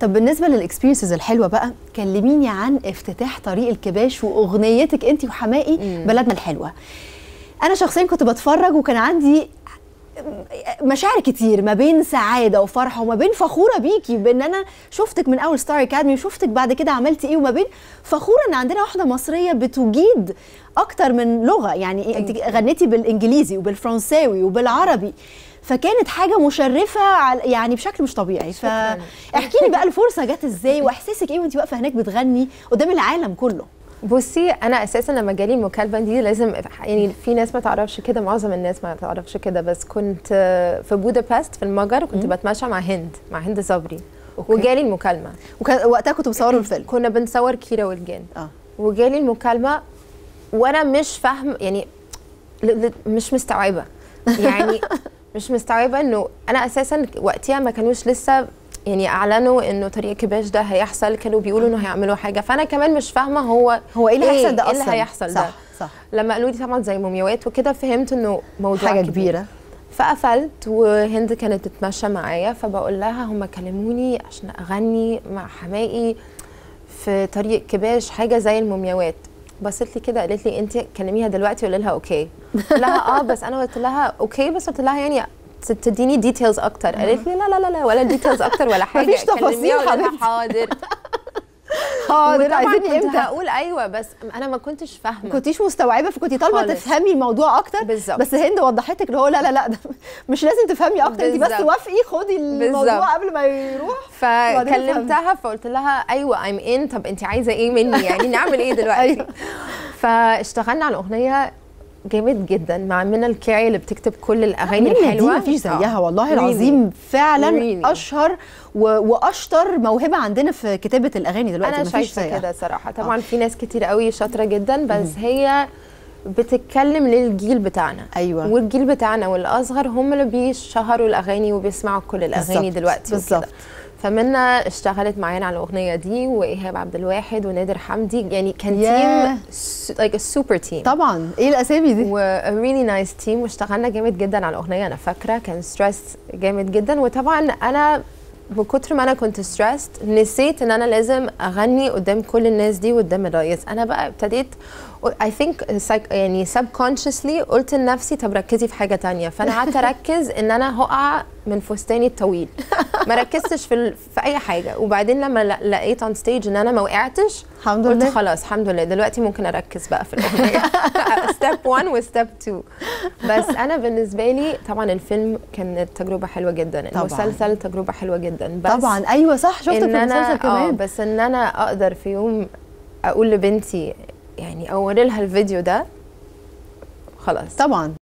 طب بالنسبه للاكسبيرينسز الحلوه بقى كلميني عن افتتاح طريق الكباش واغنيتك انت وحمائي بلدنا الحلوه انا شخصيا كنت بتفرج وكان عندي مشاعر كتير ما بين سعاده وفرحه وما بين فخوره بيكي بان انا شفتك من اول ستار اكاديمي وشفتك بعد كده عملتي ايه وما بين فخوره ان عندنا واحده مصريه بتجيد اكتر من لغه يعني انت غنيتي بالانجليزي وبالفرنساوي وبالعربي فكانت حاجه مشرفه على- يعني بشكل مش طبيعي شكراً. فاحكي لي بقى الفرصه جت ازاي واحساسك ايه وانت واقفه هناك بتغني قدام العالم كله بصي انا اساسا لما جالي المكالمه دي لازم يعني في ناس ما تعرفش كده معظم الناس ما تعرفش كده بس كنت في بودابست في المجر كنت بتمشى مع هند مع هند صبري أوكي. وجالي المكالمه وكان وقتها كنتوا بتصوروا الفيلم كنا بنصور كيرة والجن اه وجالي المكالمه وانا مش فاهم يعني ل- ل- مش مستوعبه يعني مش مستوعبه انه انا اساسا وقتها ما كانوش لسه يعني اعلنوا انه طريق كباش ده هيحصل كانوا بيقولوا انه هيعملوا حاجه فانا كمان مش فاهمه هو هو ايه اللي هيحصل ده ايه اصلا اللي هيحصل صح ده صح لما قالوا لي طبعا زي مومياوات وكده فهمت انه موضوع حاجه كبير. كبيره فقفلت وهند كانت تتمشى معايا فبقول لها هم كلموني عشان اغني مع حمائي في طريق كباش حاجه زي المومياوات بصت لي كده قالت لي انت كلميها دلوقتي وقولي لها اوكي قلت لها اه بس انا قلت لها اوكي بس قلت لها يعني ت- تديني ديتيلز اكتر قالت لي لا لا لا لا ولا ديتيلز اكتر ولا حاجه مفيش تفاصيل كلميها وقولي لها حبيبتي. حاضر حاضر وطبعاً عايزيني كنت امتى هقول ايوه بس انا ما كنتش ما فاهمه كنتيش مستوعبه فكنتي طالبه خالص. تفهمي الموضوع اكتر بالظبط. بس هند وضحت لك اللي هو لا لا لا ده مش لازم تفهمي اكتر انت بس بالظبط. وافقي خدي الموضوع بالظبط. قبل ما يروح وبعدين فكلمتها فقلت لها ايوه ايم ان طب انت عايزه ايه مني يعني نعمل ايه دلوقتي أيوة. فاشتغلنا على اغنيه جامد جدا مع منى الكاعي اللي بتكتب كل الاغاني منى دي الحلوه مفيش زيها آه. والله Really. العظيم فعلا Really. اشهر و... واشطر موهبه عندنا في كتابه الاغاني دلوقتي انا مفيش شايفه زيها كده صراحه طبعا في ناس كتير قوي شاطره جدا بس هي بتتكلم للجيل بتاعنا أيوة. والجيل بتاعنا والاصغر هم اللي بيشهروا الاغاني وبيسمعوا كل الاغاني بالظبط. دلوقتي بالظبط. وكده. فمنا اشتغلت معانا على الاغنيه دي وايهاب عبد الواحد ونادر حمدي يعني كان ياه. تيم لايك سوبر تيم طبعا ايه الاسامي دي و ريلي نايس تيم واشتغلنا جامد جدا على الاغنيه انا فاكره كان ستريس جامد جدا وطبعا انا من كتر ما انا كنت ستريسد نسيت ان انا لازم اغني قدام كل الناس دي وقدام الرئيس انا بقى ابتديت I think psych- يعني subconsciously قلت لنفسي طب ركزي في حاجه تانية فانا قعدت اركز ان انا هقع من فستاني الطويل ما ركزتش في ال- في اي حاجه وبعدين لما ل- لقيت on stage ان انا ما وقعتش الحمد قلت لله خلاص الحمد لله دلوقتي ممكن اركز بقى في الاغنيه ستيب 1 وستيب 2 بس انا بالنسبه لي طبعا الفيلم كانت تجربه حلوه جدا طبعاً. المسلسل تجربه حلوه جدا بس طبعا ايوه صح شفتك في ان انا المسلسل اه كمان بس ان انا اقدر في يوم اقول لبنتي يعني اوري لها الفيديو ده خلاص طبعا